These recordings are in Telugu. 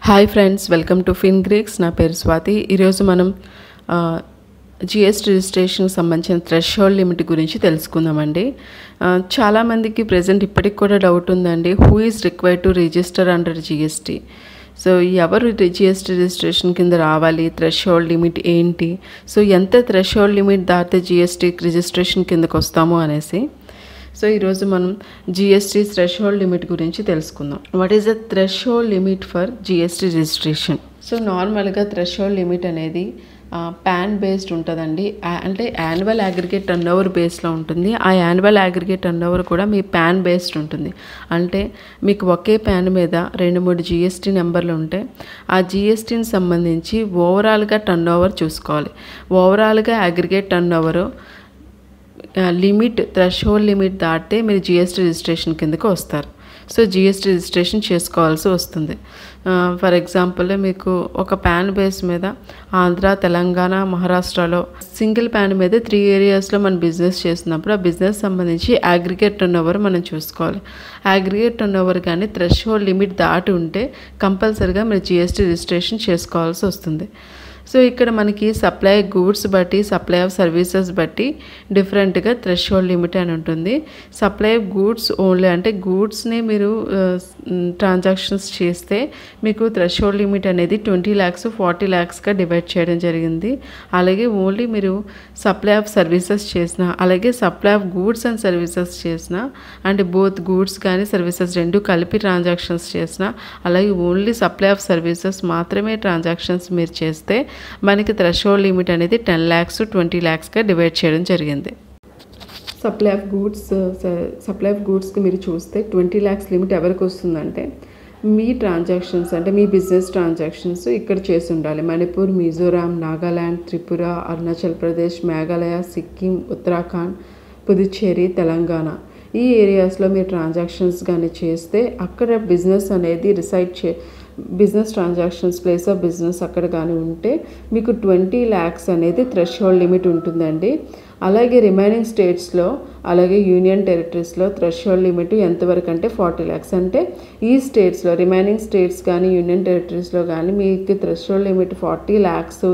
hi friends welcome to fin greeks నా పేరు స్వాతి ఈరోజు మనం జిఎస్టీ రిజిస్ట్రేషన్కి సంబంధించిన థ్రెష్ హోల్డ్ లిమిట్ గురించి తెలుసుకుందామండి ఆ, చాలామందికి ప్రజెంట్ ఇప్పటికి కూడా డౌట్ ఉందండి who is required to register under GST so ఎవరు జిఎస్టీ రిజిస్ట్రేషన్ కింద రావాలి థ్రెష్ హోల్డ్ లిమిట్ ఏంటి సో ఎంత థ్రెష్ హోల్డ్ లిమిట్ దాటితే జిఎస్టీ రిజిస్ట్రేషన్ కిందకు వస్తాము అనేసి సో ఈరోజు మనం జిఎస్టీ థ్రెష్ హోల్డ్ లిమిట్ గురించి తెలుసుకుందాం what is the threshold limit for GST registration so నార్మల్గా థ్రెష్ హోల్డ్ లిమిట్ అనేది ప్యాన్ బేస్డ్ ఉంటుందండి ఆ- అంటే యాన్యువల్ అగ్రిగేట్ టర్న్ ఓవర్ బేస్లో ఉంటుంది ఆ యాన్యువల్ అగ్రిగేట్ టర్న్ ఓవర్ కూడా మీ ప్యాన్ బేస్డ్ ఉంటుంది అంటే మీకు ఒకే ప్యాన్ మీద రెండు మూడు జిఎస్టీ నెంబర్లు ఉంటే ఆ జిఎస్టీని సంబంధించి ఓవరాల్గా టర్న్ ఓవర్ చూసుకోవాలి ఓవరాల్గా aggregate turnover limit threshold limit దాటితే మీరు జిఎస్టీ రిజిస్ట్రేషన్ కిందకు వస్తారు సో జిఎస్టీ రిజిస్ట్రేషన్ చేసుకోవాల్సి వస్తుంది ఫర్ ఎగ్జాంపుల్ మీకు ఒక ప్యాన్ బేస్ మీద ఆంధ్ర తెలంగాణ మహారాష్ట్రలో సింగిల్ ప్యాన్ మీద త్రీ ఏరియాస్లో మనం బిజినెస్ చేస్తున్నప్పుడు ఆ బిజినెస్ సంబంధించి అగ్రిగేట్ టర్న్ ఓవర్ మనం చూసుకోవాలి అగ్రిగేట్ టర్న్ ఓవర్ కానీ థ్రెష్ హోల్డ్ లిమిట్ దాటి ఉంటే కంపల్సరీగా మీరు జిఎస్టీ రిజిస్ట్రేషన్ చేసుకోవాల్సి వస్తుంది సో ఇక్కడ మనకి సప్లై గూడ్స్ బట్టి సప్లై ఆఫ్ సర్వీసెస్ బట్టి డిఫరెంట్గా థ్రెష్ హోల్డ్ లిమిట్ అని ఉంటుంది సప్లై ఆఫ్ గూడ్స్ ఓన్లీ అంటే గూడ్స్ని మీరు ట్రాన్సాక్షన్స్ చేస్తే మీకు థ్రెష్ హోల్డ్ లిమిట్ అనేది ట్వంటీ ల్యాక్స్ ఫార్టీ ల్యాక్స్గా డివైడ్ చేయడం జరిగింది అలాగే ఓన్లీ మీరు సప్లై ఆఫ్ సర్వీసెస్ చేసిన అలాగే supply of goods and services చేసిన అంటే బోత్ గూడ్స్ కానీ సర్వీసెస్ రెండు కలిపి ట్రాన్సాక్షన్స్ చేసిన అలాగే ఓన్లీ సప్లై ఆఫ్ సర్వీసెస్ మాత్రమే ట్రాన్సాక్షన్స్ మీరు చేస్తే మనకి థ్రెషోల్డ్ లిమిట్ అనేది టెన్ ల్యాక్స్ ట్వంటీ ల్యాక్స్గా డివైడ్ చేయడం జరిగింది supply of goods supply of గూడ్స్కి మీరు చూస్తే ట్వంటీ ల్యాక్స్ లిమిట్ ఎవరికి వస్తుందంటే మీ ట్రాన్సాక్షన్స్ అంటే మీ బిజినెస్ ట్రాన్సాక్షన్స్ ఇక్కడ చేసి ఉండాలి మణిపూర్ మిజోరాం నాగాల్యాండ్ త్రిపుర అరుణాచల్ ప్రదేశ్ మేఘాలయ సిక్కిం ఉత్తరాఖండ్ పుదుచ్చేరి తెలంగాణ ఈ ఏరియాస్లో మీరు ట్రాన్సాక్షన్స్ కానీ చేస్తే అక్కడ బిజినెస్ అనేది రిసైడ్ చే business transactions place of business అక్కడ కానీ ఉంటే మీకు ట్వంటీ ల్యాక్స్ అనేది థ్రెష్ హోల్డ్ లిమిట్ ఉంటుందండి అలాగే రిమైనింగ్ స్టేట్స్లో అలాగే యూనియన్ టెరిటరీస్లో థ్రెష్ హోల్డ్ లిమిట్ ఎంతవరకు అంటే ఫార్టీ ల్యాక్స్ అంటే ఈ స్టేట్స్లో రిమైనింగ్ స్టేట్స్ కానీ యూనియన్ టెరిటరీస్లో కానీ మీకు threshold limit forty lakhs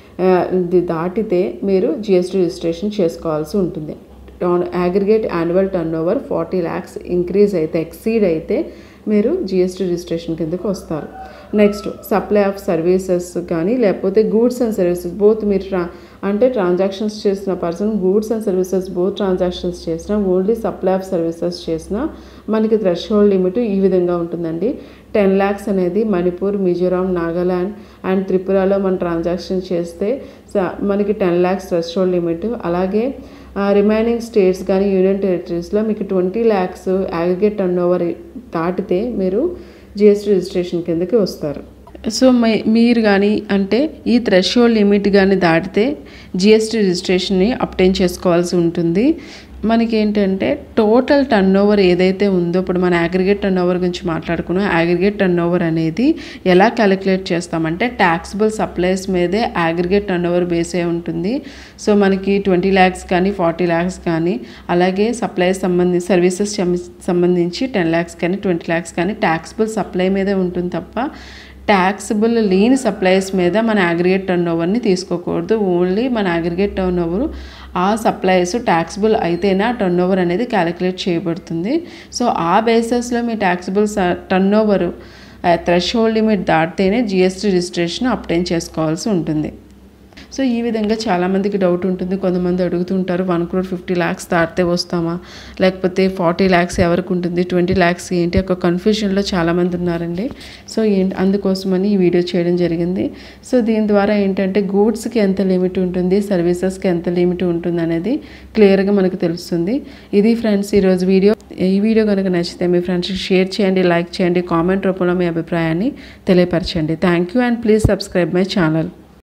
ఇది దాటితే మీరు జిఎస్టీ రిజిస్ట్రేషన్ చేసుకోవాల్సి ఉంటుంది aggregate annual turnover forty lakhs increase అయితే ఎక్సీడ్ అయితే మీరు జిఎస్టీ రిజిస్ట్రేషన్ కిందకు వస్తారు నెక్స్ట్ సప్లై ఆఫ్ సర్వీసెస్ కానీ లేకపోతే గూడ్స్ అండ్ సర్వీసెస్ బోత్ మీరు ట్రా అంటే ట్రాన్సాక్షన్స్ చేసిన person goods and services both transactions చేసిన ఓన్లీ సప్లై ఆఫ్ సర్వీసెస్ చేసిన మనకి థ్రెష్ హోల్డ్ లిమిట్ ఈ విధంగా ఉంటుందండి టెన్ ల్యాక్స్ అనేది మణిపూర్ మిజోరాం నాగాల్యాండ్ అండ్ త్రిపురలో మనం ట్రాన్సాక్షన్ చేస్తే స- మనకి ten lakhs threshold limit అలాగే రిమైనింగ్ స్టేట్స్ కానీ యూనియన్ టెరిటరీస్లో మీకు twenty lakhs aggregate turnover దాటితే మీరు జిఎస్టీ రిజిస్ట్రేషన్ కిందకి వస్తారు సో మై- మీరు కానీ అంటే ఈ థ్రెష్ హోల్డ్ లిమిట్ కానీ దాటితే జిఎస్టీ రిజిస్ట్రేషన్ని అప్టైన్ చేసుకోవాల్సి ఉంటుంది మనకి ఏంటంటే టోటల్ టర్న్ ఓవర్ ఏదైతే ఉందో ఇప్పుడు మన అగ్రిగేట్ టర్న్ ఓవర్ గురించి మాట్లాడుకున్నాం అగ్రిగేట్ టర్న్ ఓవర్ అనేది ఎలా క్యాలిక్యులేట్ చేస్తామంటే ట్యాక్సిబుల్ సప్లైస్ మీదే అగ్రిగేట్ టర్న్ ఓవర్ బేస్ అయి ఉంటుంది సో మనకి ట్వంటీ ల్యాక్స్ కానీ ఫార్టీ ల్యాక్స్ కానీ అలాగే సప్లై సంబంధించి సర్వీసెస్ సంబంధించి టెన్ ల్యాక్స్ కానీ ట్వంటీ ల్యాక్స్ కానీ ట్యాక్సిబుల్ సప్లై మీదే ఉంటుంది తప్ప ట్యాక్సిబుల్ లేని సప్లైస్ మీద మన అగ్రిగేట్ టర్న్ ఓవర్ని తీసుకోకూడదు ఓన్లీ మన అగ్రిగేట్ టర్న్ ఓవర్ ఆ సప్లైస్ ట్యాక్సిబుల్ అయితేనే ఆ టర్న్ ఓవర్ అనేది క్యాలిక్యులేట్ చేయబడుతుంది సో ఆ బేసిస్లో మీ taxable turnover threshold limit దాటితేనే జిఎస్టీ రిజిస్ట్రేషన్ అప్టైన్ చేసుకోవాల్సి ఉంటుంది సో ఈ విధంగా చాలామందికి డౌట్ ఉంటుంది కొంతమంది అడుగుతుంటారు వన్ క్రోర్ ఫిఫ్టీ ల్యాక్స్ దాటితే వస్తామా లేకపోతే ఫార్టీ ల్యాక్స్ ఎవరికి ఉంటుంది ట్వంటీ ల్యాక్స్ ఏంటి ఒక కన్ఫ్యూజన్లో చాలామంది ఉన్నారండి సో ఏంటి అందుకోసమని ఈ వీడియో చేయడం జరిగింది సో దీని ద్వారా ఏంటంటే గూడ్స్కి ఎంత లిమిట్ ఉంటుంది సర్వీసెస్కి ఎంత లిమిట్ ఉంటుంది అనేది క్లియర్గా మనకు తెలుస్తుంది ఇది ఫ్రెండ్స్ ఈరోజు వీడియో ఈ వీడియో కనుక నచ్చితే మీ ఫ్రెండ్స్కి షేర్ చేయండి లైక్ చేయండి కామెంట్ రూపంలో మీ అభిప్రాయాన్ని తెలియపరచండి thank you and please subscribe my channel